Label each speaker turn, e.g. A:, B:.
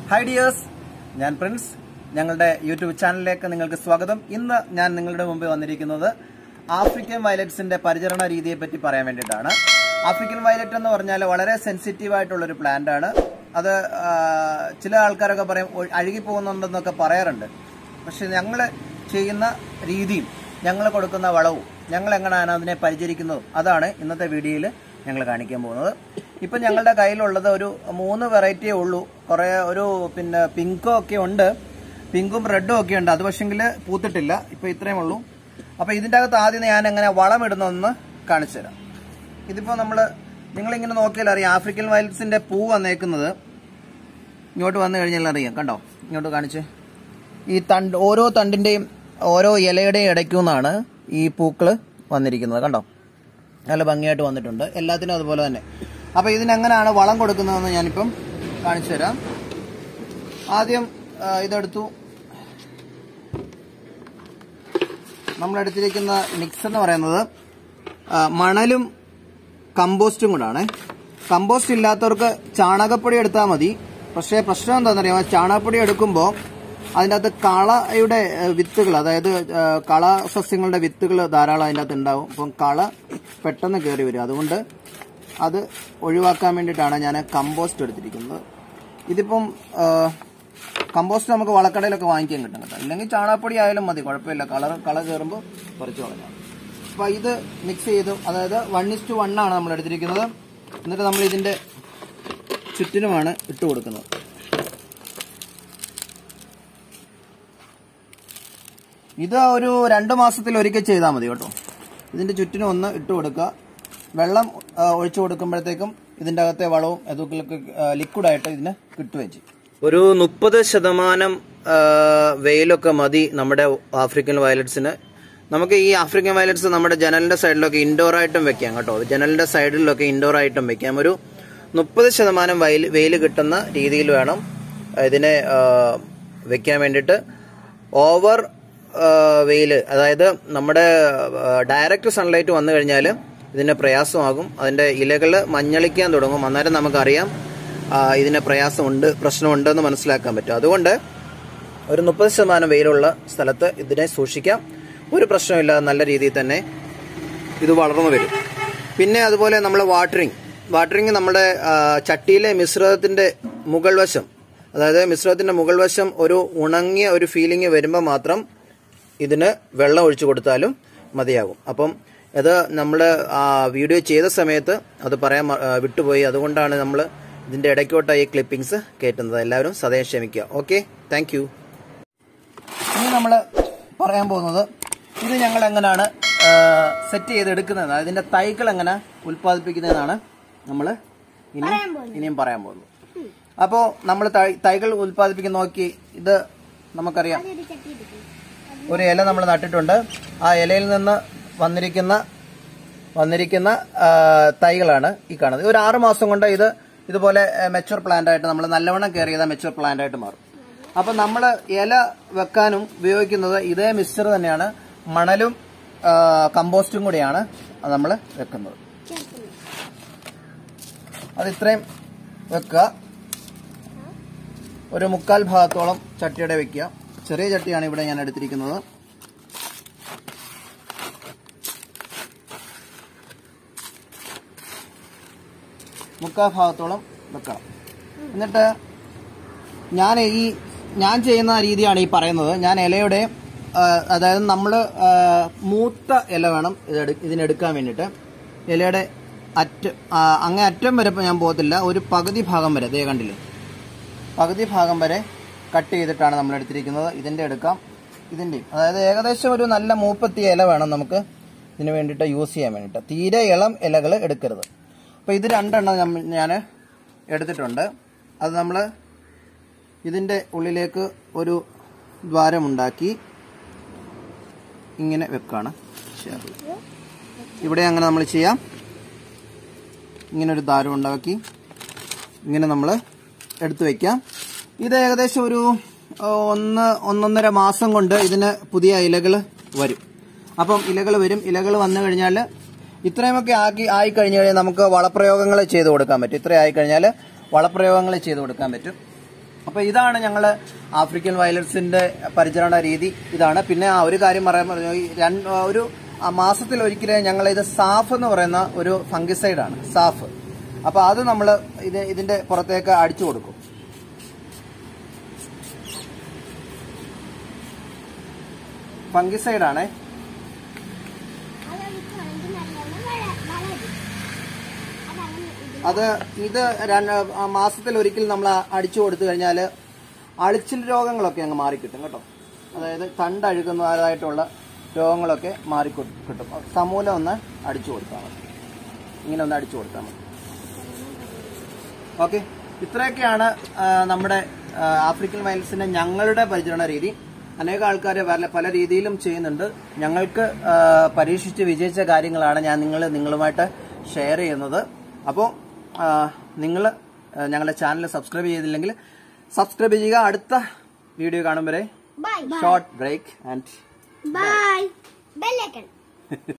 A: Hi dears ഞാൻ Prince ഞങ്ങളുടെ YouTube ചാനലിലേക്ക് നിങ്ങൾക്ക് സ്വാഗതം ഇന്ന് ഞാൻ നിങ്ങളുടെ മുമ്പിൽ വന്നിരിക്കുന്നത് ആഫ്രിക്കൻ വയലറ്റ്സിന്റെ പരിചരണ രീതിയെ പറ്റി പറയാൻ വേണ്ടിയിട്ടാണ് ആഫ്രിക്കൻ വയലറ്റ് എന്ന് പറഞ്ഞാൽ വളരെ സെൻസിറ്റീവ് ആയിട്ടുള്ള ഒരു പ്ലാന്റ് ആണ് അത് ആ, ചില ആൾക്കാരൊക്കെ പറയും ഒ- അഴുകി പോകുന്നുണ്ടെന്നൊക്കെ പറയാറുണ്ട് പക്ഷെ ഞങ്ങൾ ചെയ്യുന്ന രീതിയും ഞങ്ങൾ കൊടുക്കുന്ന വളവും ഞങ്ങൾ എങ്ങനെയാണ് അതിനെ പരിചരിക്കുന്നതും അതാണ് ഇന്നത്തെ വീഡിയോയിൽ ഞങ്ങൾ കാണിക്കാൻ പോകുന്നത് ഇപ്പം ഞങ്ങളുടെ കയ്യിലുള്ളത് ഒരു മൂന്ന് വെറൈറ്റിയേ ഉള്ളൂ കുറേ ഒരു പിന്നെ പിങ്കോ ഒക്കെ ഉണ്ട് പിങ്കും റെഡും ഒക്കെ ഉണ്ട് അത് പക്ഷെങ്കിൽ പൂത്തിട്ടില്ല ഇപ്പം ഇത്രയും ഉള്ളൂ അപ്പോൾ ഇതിൻ്റെ അകത്ത് ആദ്യം ഞാൻ എങ്ങനെ വളം ഇടുന്നതെന്ന് കാണിച്ചു തരാം ഇതിപ്പോൾ നമ്മൾ നിങ്ങളിങ്ങനെ നോക്കിയാൽ അറിയാം ആഫ്രിക്കൻ വയലറ്റ്സിൻ്റെ പൂ വന്നേക്കുന്നത് ഇങ്ങോട്ട് വന്നു കഴിഞ്ഞാൽ അറിയാം കണ്ടോ ഇങ്ങോട്ട് കാണിച്ച് ഈ തണ്ട് ഓരോ തണ്ടിന്റെയും ഓരോ ഇലയുടെയും ഇടയ്ക്കു നിന്നാണ് ഈ പൂക്കൾ വന്നിരിക്കുന്നത് കണ്ടോ നല്ല ഭംഗിയായിട്ട് വന്നിട്ടുണ്ട് എല്ലാത്തിനും അതുപോലെ തന്നെ അപ്പൊ ഇതിനെങ്ങനെയാണ് വളം കൊടുക്കുന്നതെന്ന് ഞാനിപ്പം കാണിച്ചു തരാം ആദ്യം ആ, ഇതെടുത്തു നമ്മൾ എടുത്തിരിക്കുന്ന മിക്സ് എന്ന് പറയുന്നത് ആ, മണലും കമ്പോസ്റ്റും കൂടാണ് കമ്പോസ്റ്റ് ഇല്ലാത്തവർക്ക് ചാണകപ്പൊടി എടുത്താൽ മതി പക്ഷേ പ്രശ്നം എന്താണെന്നറിയാമോ ചാണകപ്പൊടി എടുക്കുമ്പോൾ അതിൻ്റെ അകത്ത് കളയുടെ ഏഹ്, വിത്തുകൾ അതായത് ഏഹ്, കള സസ്യങ്ങളുടെ വിത്തുകൾ ധാരാളം അതിൻ്റെ അകത്ത് ഉണ്ടാവും അപ്പം കള പെട്ടെന്ന് കയറി വരും അതുകൊണ്ട് അത് ഒഴിവാക്കാൻ വേണ്ടിയിട്ടാണ് ഞാൻ കമ്പോസ്റ്റ് എടുത്തിരിക്കുന്നത് ഇതിപ്പം ഏഹ്, കമ്പോസ്റ്റ് നമുക്ക് വളക്കടയിലൊക്കെ വാങ്ങിക്കാൻ കിട്ടും കേട്ടോ ഇല്ലെങ്കിൽ ചാണകപ്പൊടി ആയാലും മതി കുഴപ്പമില്ല കളർ കള കയറുമ്പോൾ പറിച്ചു കളഞ്ഞാൽ അപ്പോൾ ഇത് മിക്സ് ചെയ്തു അതായത് വൺ ഇസ് ടു വൺ ആണ് നമ്മൾ എടുത്തിരിക്കുന്നത് എന്നിട്ട് നമ്മൾ ഇതിൻ്റെ ചുറ്റിനുമാണ് ഇട്ട് കൊടുക്കുന്നത് ഇത് ഒരു രണ്ട് മാസത്തിൽ ഒരിക്കൽ ചെയ്താൽ മതി കേട്ടോ ഇതിന്റെ ചുറ്റിനും ഒന്ന് ഇട്ട് കൊടുക്കുക വെള്ളം ആ, ഒഴിച്ചു കൊടുക്കുമ്പോഴത്തേക്കും ഇതിന്റെ അകത്തെ വളവും അതൊക്കെ ലിക്വിഡായിട്ട് ഇതിന് കിട്ടുകയും ചെയ്യും ഒരു മുപ്പത് ശതമാനം വെയിലൊക്കെ മതി നമ്മുടെ ആഫ്രിക്കൻ വയലറ്റ്സിന് നമുക്ക് ഈ ആഫ്രിക്കൻ വയലറ്റ്സ് നമ്മുടെ ജനലിന്റെ സൈഡിലൊക്കെ ഇൻഡോർ ആയിട്ടും വെക്കാം കേട്ടോ ജനലിന്റെ സൈഡിലൊക്കെ ഇൻഡോർ ആയിട്ടും വെക്കാം ഒരു മുപ്പത് ശതമാനം വെയിൽ വെയിൽ കിട്ടുന്ന രീതിയിൽ വേണം ഇതിനെ ആ, വെക്കാൻ വേണ്ടിയിട്ട് ഓവർ വെയിൽ അതായത് നമ്മുടെ ഡയറക്റ്റ് സൺലൈറ്റ് വന്നു കഴിഞ്ഞാൽ ഇതിന് പ്രയാസമാകും അതിന്റെ ഇലകൾ മഞ്ഞളിക്കാൻ തുടങ്ങും അന്നേരം നമുക്കറിയാം ആ, ഇതിന് പ്രയാസമുണ്ട് പ്രശ്നമുണ്ടെന്ന് മനസ്സിലാക്കാൻ പറ്റും അതുകൊണ്ട് ഒരു മുപ്പത് ശതമാനം വെയിലുള്ള സ്ഥലത്ത് ഇതിനെ സൂക്ഷിക്കാം ഒരു പ്രശ്നമില്ലാതെ നല്ല രീതിയിൽ തന്നെ ഇത് വളർന്നു വരും പിന്നെ അതുപോലെ നമ്മൾ വാട്ടറിങ് വാട്ടറിങ് നമ്മുടെ ആ, ചട്ടിയിലെ മിശ്രിതത്തിന്റെ മുകൾ വശം അതായത് മിശ്രിതത്തിന്റെ മുകൾ വശം ഒരു ഉണങ്ങിയ ഒരു ഫീലിംഗ് വരുമ്പോൾ മാത്രം ഇതിന് വെള്ളം ഒഴിച്ചു കൊടുത്താലും മതിയാകും അപ്പം ഇത് നമ്മൾ വീഡിയോ ചെയ്ത സമയത്ത് അത് പറയാൻ മ- ആ, വിട്ടുപോയി അതുകൊണ്ടാണ് നമ്മൾ ഇതിന്റെ ഇടയ്ക്കോട്ടായി ഈ ക്ലിപ്പിംഗ്സ് കയറ്റുന്നത് എല്ലാവരും സദയം ക്ഷമിക്കുക ഓക്കെ താങ്ക് യു ഇനി നമ്മൾ പറയാൻ പോകുന്നത് ഇത് ഞങ്ങൾ എങ്ങനെയാണ് സെറ്റ് ചെയ്തെടുക്കുന്നത് അതിന്റെ തൈകൾ എങ്ങനെ ഉൽപ്പാദിപ്പിക്കുന്നതെന്നാണ് നമ്മൾ ഇനി ഇനിയും പറയാൻ പോകുന്നത് അപ്പോൾ നമ്മൾ തൈകൾ ഉൽപ്പാദിപ്പിക്കുന്ന നോക്കി ഇത് നമുക്കറിയാം ഒരു ഇല നമ്മൾ നട്ടിട്ടുണ്ട് ആ ഇലയിൽ നിന്ന് വന്നിരിക്കുന്ന വന്നിരിക്കുന്ന ആ, തൈകളാണ് ഈ കാണുന്നത് ഒരു ആറ് മാസം കൊണ്ട് ഇത് ഇതുപോലെ മെച്ചുവർ പ്ലാന്റ് ആയിട്ട് നമ്മൾ നല്ലവണ്ണം കെയർ ചെയ്താൽ മെച്ചുവർ പ്ലാന്റ് ആയിട്ട് മാറും അപ്പൊ നമ്മൾ ഇല വെക്കാനും ഉപയോഗിക്കുന്നത് ഇതേ മിക്സ്ചർ തന്നെയാണ് മണലും ആ, കമ്പോസ്റ്റും കൂടിയാണ് നമ്മൾ വെക്കുന്നത് അത് ഇത്രയും വെക്കുക ഒരു മുക്കാൽ ഭാഗത്തോളം ചട്ടിയുടെ വെക്കുക ചെറിയ ചട്ടിയാണ് ഇവിടെ ഞാൻ എടുത്തിരിക്കുന്നത് മുക്കാൽ ഭാഗത്തോളം വെക്കണം എന്നിട്ട് ഞാൻ ഈ ഞാൻ ചെയ്യുന്ന രീതിയാണ് ഈ പറയുന്നത് ഞാൻ ഇലയുടെ ആ, അതായത് നമ്മൾ മൂത്ത ഇല വേണം ഇതെടു ഇതിനെടുക്കാൻ വേണ്ടിയിട്ട് ഇലയുടെ അറ്റ ആ, അങ്ങേ അറ്റം വരെ ഇപ്പം ഞാൻ പോകത്തില്ല ഒരു പകുതി ഭാഗം വരെ ദേ കണ്ടില്ലേ പകുതി ഭാഗം വരെ കട്ട് ചെയ്തിട്ടാണ് നമ്മൾ എടുത്തിരിക്കുന്നത് ഇതിന്റെ എടുക്കാം ഇതിന്റെയും അതായത് ഏകദേശം ഒരു നല്ല മൂപ്പത്തിയ ഇല വേണം നമുക്ക് ഇതിന് വേണ്ടിയിട്ട് യൂസ് ചെയ്യാൻ വേണ്ടിയിട്ട് തീരെ ഇളം ഇലകൾ എടുക്കരുത് അപ്പോൾ ഇത് രണ്ടെണ്ണം ഞാൻ എടുത്തിട്ടുണ്ട് അത് നമ്മൾ ഇതിന്റെ ഉള്ളിലേക്ക് ഒരു ദ്വാരമുണ്ടാക്കി ഇങ്ങനെ വെക്കാണ് ശരി ഇവിടെ അങ്ങനെ നമ്മൾ ചെയ്യാം ഇങ്ങനെ ഒരു ദ്വാരം ഉണ്ടാക്കി ഇങ്ങനെ നമ്മൾ എടുത്തു വെക്കാം ഇത് ഏകദേശം ഒരു ആ, ഒന്ന് ഒന്നൊന്നര മാസം കൊണ്ട് ഇതിന് പുതിയ ഇലകൾ വരും അപ്പം ഇലകൾ വരും ഇലകൾ വന്നു കഴിഞ്ഞാൽ ഇത്രയുമൊക്കെ ആക്കി ആയി കഴിഞ്ഞു കഴിഞ്ഞാൽ നമുക്ക് വളപ്രയോഗങ്ങൾ ചെയ്ത് കൊടുക്കാൻ പറ്റും ഇത്രയും ആയി കഴിഞ്ഞാൽ വളപ്രയോഗങ്ങൾ ചെയ്ത് കൊടുക്കാൻ പറ്റും അപ്പൊ ഇതാണ് ഞങ്ങള് ആഫ്രിക്കൻ വയലൻസിന്റെ പരിചരണ രീതി ഇതാണ് പിന്നെ ആ ഒരു കാര്യം പറയാൻ പറഞ്ഞു ഈ രണ്ട് ഒരു ആ മാസത്തിൽ ഒരിക്കലേ ഞങ്ങൾ ഇത് സാഫ് എന്ന് പറയുന്ന ഒരു ഫംഗിസൈഡ് ആണ് സാഫ് അപ്പൊ അത് നമ്മൾ ഇത് ഇതിന്റെ പുറത്തേക്ക് അടിച്ചു കൊടുക്കും ഫംഗിസൈഡ് ആണേ അത് ഇത് രണ്ട് ആ മാസത്തിൽ ഒരിക്കൽ നമ്മൾ അടിച്ചു കൊടുത്തു കഴിഞ്ഞാൽ അളിച്ചിൽ രോഗങ്ങളൊക്കെ അങ്ങ് മാറിക്കിട്ടും കേട്ടോ അതായത് തണ്ടഴുകുന്നതായിട്ടുള്ള രോഗങ്ങളൊക്കെ മാറി കിട്ടും സമൂലം ഒന്ന് അടിച്ചു കൊടുത്താൽ മതി ഇങ്ങനെ ഒന്ന് അടിച്ചു കൊടുത്താൽ മതി ഓക്കെ ഇത്രയൊക്കെയാണ് ആ, നമ്മുടെ ആ, ആഫ്രിക്കൻ വയൽസിന്റെ ഞങ്ങളുടെ പരിചരണ രീതി അനേക ആൾക്കാർ പല പല രീതിയിലും ചെയ്യുന്നുണ്ട് ഞങ്ങൾക്ക് ആ, പരീക്ഷിച്ച് വിജയിച്ച കാര്യങ്ങളാണ് ഞാൻ നിങ്ങൾ നിങ്ങളുമായിട്ട് ഷെയർ ചെയ്യുന്നത് അപ്പോൾ നിങ്ങൾ ഞങ്ങളുടെ ചാനൽ സബ്സ്ക്രൈബ് ചെയ്തില്ലെങ്കിൽ സബ്സ്ക്രൈബ് ചെയ്യുക അടുത്ത വീഡിയോ കാണും വരെ
B: Bye.
A: Short break and
B: Bye. Bell icon.